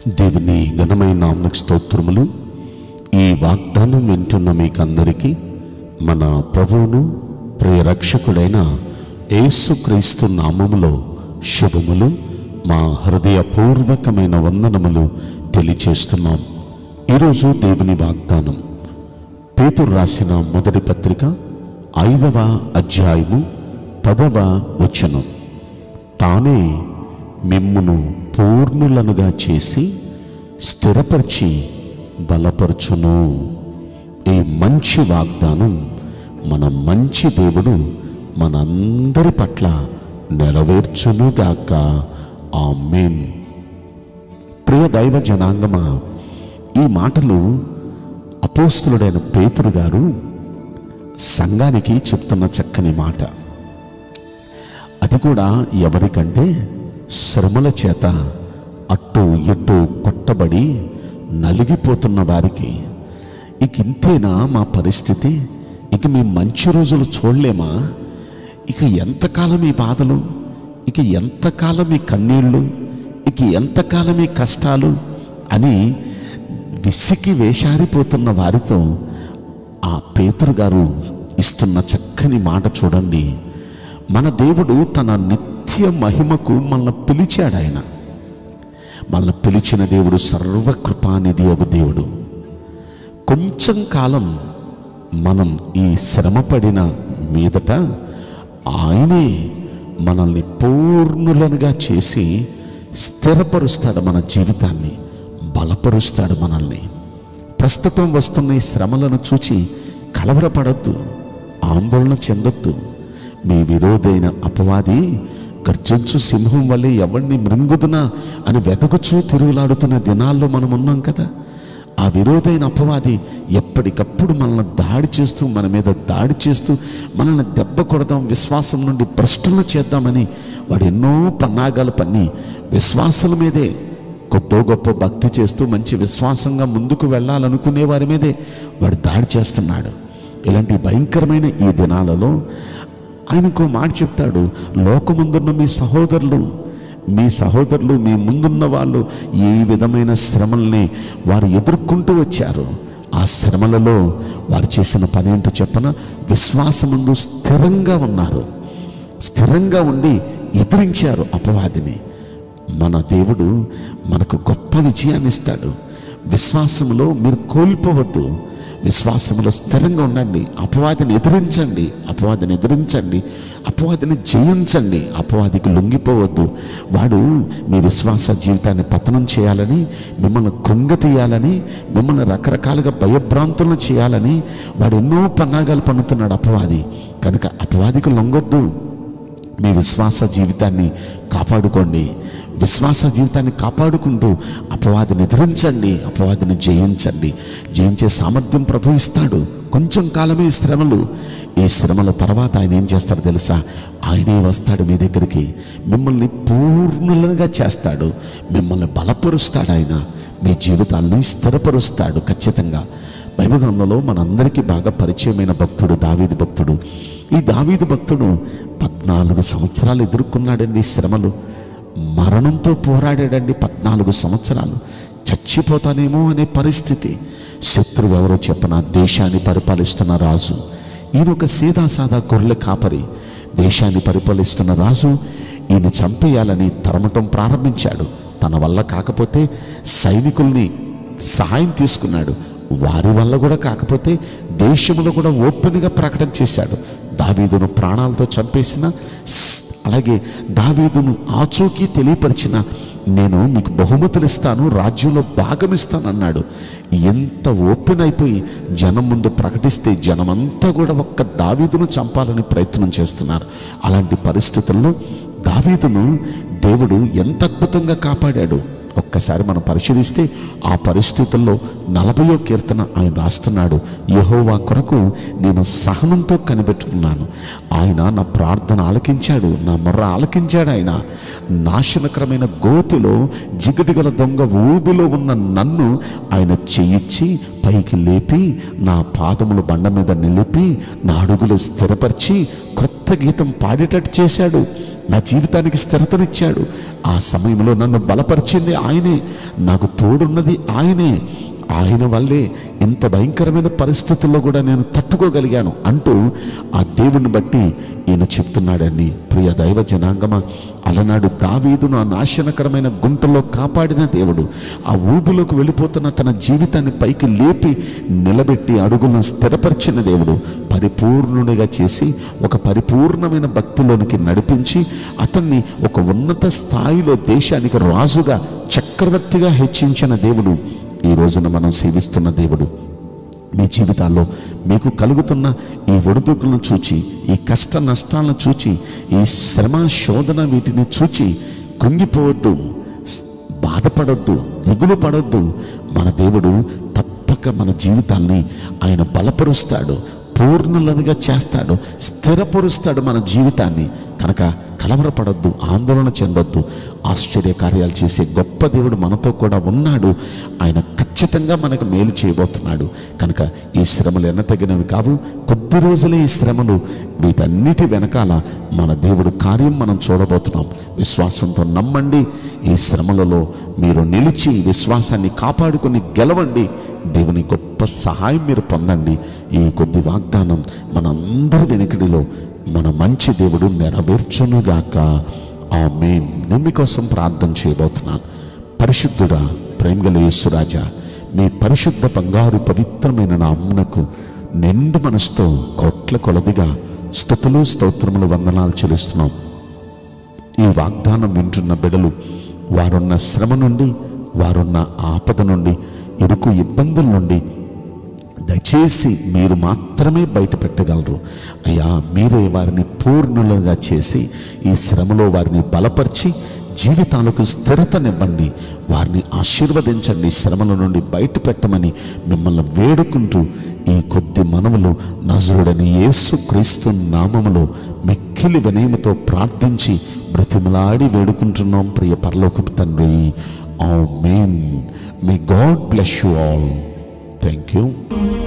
దేవుని ఘనమైన నామకు స్తోత్రములు ఈ వాగ్దానం వింటున్న మీకందరికీ మన ప్రభువును ప్రియ రక్షకుడైన యేసుక్రీస్తు నామములో శుభములు మా హృదయపూర్వకమైన వందనములు తెలియచేస్తున్నాం ఈరోజు దేవుని వాగ్దానం పేతురు రాసిన మొదటి పత్రిక ఐదవ అధ్యాయము పదవ వచనం తానే మిమ్మును పూర్ణులనుగా చేసి స్థిరపరిచి బలపరచును ఈ మంచి వాగ్దానం మన మంచి దేవుడు మనందరి పట్ల నెరవేర్చునుగాక ఆమెన్ ప్రియ దైవ జనాంగమా ఈ మాటలు అపోస్తులుడైన పేతురు గారు సంఘానికి చెప్తున్న చక్కని మాట అది కూడా ఎవరికంటే శ్రమల చేత అటు ఇటు కొట్టబడి నలిగిపోతున్న వారికి ఇక ఇంతేనా మా పరిస్థితి ఇక మీ మంచి రోజులు చూడలేమా ఇక ఎంతకాలం ఈ బాధలు ఇక ఎంతకాలం ఈ కన్నీళ్ళు ఇక ఎంతకాలం ఈ కష్టాలు అని విసికి వేషారిపోతున్న వారితో ఆ పేతురు గారు ఇస్తున్న చక్కని మాట చూడండి మన దేవుడు తన నిత్య మహిమకు మనల్ని పిలిచాడు ఆయన మనల్ని పిలిచిన దేవుడు సర్వకృపానిధి ఒక దేవుడు కొంచెం కాలం మనం ఈ శ్రమపడిన మీదట ఆయనే మనల్ని పూర్ణులనుగా చేసి స్థిరపరుస్తాడు మన జీవితాన్ని బలపరుస్తాడు మనల్ని ప్రస్తుతం వస్తున్న ఈ శ్రమలను చూచి కలవరపడద్దు ఆందోళన చెందొద్దు మీ విరోధైన అపవాది గర్జించు సింహం వల్లే ఎవరిని మృంగుదునా అని వెతకుచూ తిరుగులాడుతున్న దినాల్లో మనం ఉన్నాం కదా ఆ విరోధైన అపవాది ఎప్పటికప్పుడు మనల్ని దాడి చేస్తూ మన మీద దాడి చేస్తూ మనల్ని దెబ్బ కొడదాం విశ్వాసం నుండి భ్రష్టులను చేద్దామని వాడు ఎన్నో పన్నాగాలు పన్ని విశ్వాసుల మీదే కొద్దో గొప్ప భక్తి చేస్తూ మంచి విశ్వాసంగా ముందుకు వెళ్ళాలనుకునే వారి మీదే వాడు దాడి చేస్తున్నాడు ఇలాంటి భయంకరమైన ఈ దినాలలో ఆయనకు మాట చెప్తాడు లోకముందున్న మీ సహోదరులు మీ సహోదరులు మీ ముందున్న వాళ్ళు ఏ విధమైన శ్రమల్ని వారు ఎదుర్కొంటూ వచ్చారు ఆ శ్రమలలో వారు చేసిన పని ఏంటో చెప్పన విశ్వాసముందు స్థిరంగా ఉన్నారు స్థిరంగా ఉండి ఎదిరించారు అపవాదిని మన దేవుడు మనకు గొప్ప విజయాన్ని ఇస్తాడు విశ్వాసములో మీరు కోల్పోవద్దు విశ్వాసములో స్థిరంగా ఉండండి అపవాదిని ఎదిరించండి అపవాదిని ఎదిరించండి అపవాదిని జయించండి అపవాదికి లొంగిపోవద్దు వాడు మీ విశ్వాస జీవితాన్ని పతనం చేయాలని మిమ్మల్ని కృంగతీయాలని మిమ్మల్ని రకరకాలుగా భయభ్రాంతులను చేయాలని వాడు ఎన్నో పన్నాగాలు పన్నుతున్నాడు అపవాది కనుక అపవాదికి లొంగొద్దు మీ విశ్వాస జీవితాన్ని కాపాడుకోండి విశ్వాస జీవితాన్ని కాపాడుకుంటూ అపవాదిని ఎదిరించండి అపవాదిని జయించండి జయించే సామర్థ్యం ప్రభు ఇస్తాడు కొంచెం కాలమే ఈ శ్రమలు ఈ శ్రమల తర్వాత ఆయన ఏం చేస్తాడో తెలుసా ఆయనే వస్తాడు మీ దగ్గరికి మిమ్మల్ని పూర్ణులుగా చేస్తాడు మిమ్మల్ని బలపరుస్తాడు ఆయన మీ జీవితాన్ని స్థిరపరుస్తాడు ఖచ్చితంగా బైబిల్ గ్రంథంలో మనందరికీ బాగా పరిచయమైన భక్తుడు దావీదు భక్తుడు ఈ దావీదు భక్తుడు పద్నాలుగు సంవత్సరాలు ఎదుర్కొన్నాడండి ఈ శ్రమలు మరణంతో పోరాడాడండి పద్నాలుగు సంవత్సరాలు చచ్చిపోతానేమో అనే పరిస్థితి శత్రువు ఎవరో చెప్పన దేశాన్ని పరిపాలిస్తున్న రాజు ఈయన ఒక సీదా సాదా గొర్రెల కాపరి దేశాన్ని పరిపాలిస్తున్న రాజు ఈయన చంపేయాలని తరమటం ప్రారంభించాడు తన వల్ల కాకపోతే సైనికుల్ని సహాయం తీసుకున్నాడు వారి వల్ల కూడా కాకపోతే దేశంలో కూడా ఓపెన్గా ప్రకటన చేశాడు దావీదును ప్రాణాలతో చంపేసిన స్- అలాగే దావీదును ఆచూకీ తెలియపరిచిన నేను మీకు బహుమతులు ఇస్తాను రాజ్యంలో భాగం ఇస్తాను అన్నాడు ఎంత ఓపెన్ అయిపోయి జనం ముందు ప్రకటిస్తే జనమంతా కూడా ఒక్క దావీదును చంపాలని ప్రయత్నం చేస్తున్నారు అలాంటి పరిస్థితుల్లో దావీదును దేవుడు ఎంత అద్భుతంగా కాపాడాడు ఒక్కసారి మనం పరిశీలిస్తే ఆ పరిస్థితుల్లో నలభయో కీర్తన ఆయన రాస్తున్నాడు యహోవా కొరకు నేను సహనంతో కనిపెట్టుకున్నాను ఆయన నా ప్రార్థన ఆలకించాడు నా మొర్ర ఆలకించాడు ఆయన నాశనకరమైన గోతిలో జిగటిగల దొంగ ఊబిలో ఉన్న నన్ను ఆయన చెయ్యిచ్చి పైకి లేపి నా పాదములు బండ మీద నిలిపి నా అడుగులు స్థిరపరిచి క్రొత్త గీతం పాడేటట్టు చేశాడు నా జీవితానికి స్థిరతనిచ్చాడు ఆ సమయంలో నన్ను బలపరిచింది ఆయనే నాకు తోడున్నది ఆయనే ఆయన వల్లే ఇంత భయంకరమైన పరిస్థితుల్లో కూడా నేను తట్టుకోగలిగాను అంటూ ఆ దేవుని బట్టి ఈయన చెప్తున్నాడండి ప్రియ దైవ జనాంగమ అలనాడు దావీదును ఆ నాశనకరమైన గుంటలో కాపాడిన దేవుడు ఆ ఊబులోకి వెళ్ళిపోతున్న తన జీవితాన్ని పైకి లేపి నిలబెట్టి అడుగులను స్థిరపరిచిన దేవుడు పరిపూర్ణునిగా చేసి ఒక పరిపూర్ణమైన భక్తిలోనికి నడిపించి అతన్ని ఒక ఉన్నత స్థాయిలో దేశానికి రాజుగా చక్రవర్తిగా హెచ్చించిన దేవుడు ఈ రోజున మనం సేవిస్తున్న దేవుడు మీ జీవితాల్లో మీకు కలుగుతున్న ఈ ఒడిదుడుకులను చూచి ఈ కష్ట నష్టాలను చూచి ఈ శ్రమ శోధన వీటిని చూచి కృంగిపోవద్దు స్- బాధపడొద్దు దిగులు పడొద్దు మన దేవుడు తప్పక మన జీవితాల్ని ఆయన బలపరుస్తాడు పూర్ణులనుగా చేస్తాడు స్థిరపరుస్తాడు మన జీవితాన్ని కనుక కలవరపడొద్దు ఆందోళన చెందొద్దు ఆశ్చర్య కార్యాలు చేసే గొప్ప దేవుడు మనతో కూడా ఉన్నాడు ఆయన ఖచ్చితంగా మనకు మేలు చేయబోతున్నాడు కనుక ఈ శ్రమలు ఎన్నతగినవి కావు కొద్ది రోజులే ఈ శ్రమలు వీటన్నిటి వెనకాల మన దేవుడు కార్యం మనం చూడబోతున్నాం విశ్వాసంతో నమ్మండి ఈ శ్రమలలో మీరు నిలిచి విశ్వాసాన్ని కాపాడుకొని గెలవండి దేవుని గొప్ప సహాయం మీరు పొందండి ఈ కొద్ది వాగ్దానం మనందరి వెనుకడిలో మన మంచి దేవుడు నెరవేర్చునుగాక ఆ మేం నేను మీకోసం ప్రార్థన చేయబోతున్నాను పరిశుద్ధుడా ప్రేమగల యేసురాజా మీ పరిశుద్ధ బంగారు పవిత్రమైన నా అమ్మనకు నిండు మనసుతో కోట్ల కొలదిగా స్థుతులు స్తోత్రములు వందనాలు చెల్లిస్తున్నాం ఈ వాగ్దానం వింటున్న బిడలు వారున్న శ్రమ నుండి వారున్న ఆపద నుండి ఇరుకు ఇబ్బందుల నుండి దయచేసి మీరు మాత్రమే బయట పెట్టగలరు అయ్యా మీరే వారిని పూర్ణులుగా చేసి ఈ శ్రమలో వారిని బలపరిచి జీవితాలకు స్థిరతనివ్వండి వారిని ఆశీర్వదించండి శ్రమల నుండి బయట పెట్టమని మిమ్మల్ని వేడుకుంటూ ఈ కొద్ది మనవులు నజరుడని యేసు క్రీస్తు నామములో మిక్కిలి వినయముతో ప్రార్థించి బ్రతిమలాడి వేడుకుంటున్నాం ప్రియ పరలోకపు తండ్రి amen may God bless you all thank you